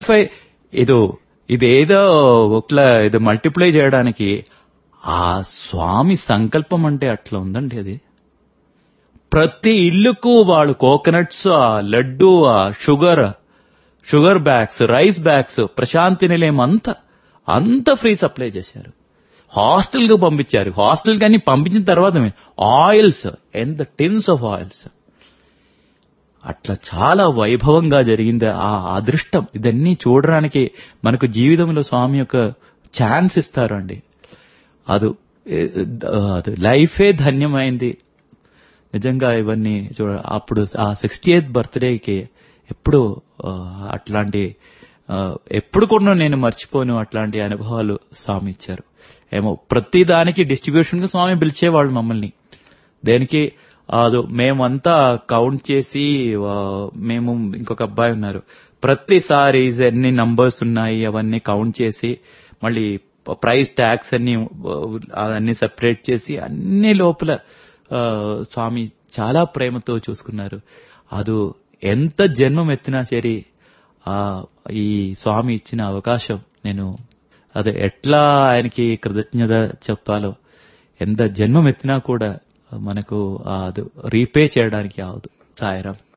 five ఇది ఇదేదో ఒకలా ఇది మల్టిప్లై చేయడానికి ఆ స్వామి సంకల్పం అంటే అట్లా ఉందండి అది ప్రతి ఇల్లుకు వాళ్ళు కోకోనట్స్ ఆ లడ్డు ఆ sugar sugar bags rice bags Prashanti Nilayam అంతా అంత ఫ్రీ సప్లై చేశారు హాస్టల్ కు పంపించారు హాస్టల్ కానీ పంపించిన తర్వాత ఆయిల్స్ ఎంత టిన్స్ ఆఫ్ ఆయిల్స్ అట్లా చాలా వైభవంగా జరిగింది ఆ అదృష్టం ఇదన్నీ చూడడానికి మనకు జీవితంలో స్వామి యొక్క ఛాన్స్ ఇస్తారు అండి అది అది లైఫే ధన్యమైంది నిజంగా ఇవన్నీ చూడ అప్పుడు ఆ సిక్స్టీ ఎయిత్ బర్త్డేకి ఎప్పుడు ఆ, అట్లాంటి ఆ, ఎప్పుడు కూడా నేను మర్చిపోను అట్లాంటి అనుభవాలు స్వామి ఇచ్చారు ఏమో ప్రతి దానికి డిస్ట్రిబ్యూషన్ కి స్వామి పిలిచేవాళ్ళు మమ్మల్ని దేనికి అది మేమంతా కౌంట్ చేసి ఆ, మేము ఇంకొక అబ్బాయి ఉన్నారు ప్రతిసారి ఎన్ని నంబర్స్ ఉన్నాయి అవన్నీ కౌంట్ చేసి మళ్ళీ ప్రైస్ ట్యాక్స్ అన్ని ఆ, అన్ని సెపరేట్ చేసి అన్ని లోపల ఆ, స్వామి చాలా ప్రేమతో చూసుకున్నారు అది ఎంత జన్మం ఎత్తినా సరే ఆ ఈ స్వామి ఇచ్చిన అవకాశం నేను అదే ఎట్లా ఆయనకి కృతజ్ఞత చెప్పాలో ఎంత జన్మం ఎత్తినా కూడా మనకు అది రీపే చేయడానికి అవదు సాయిరామ్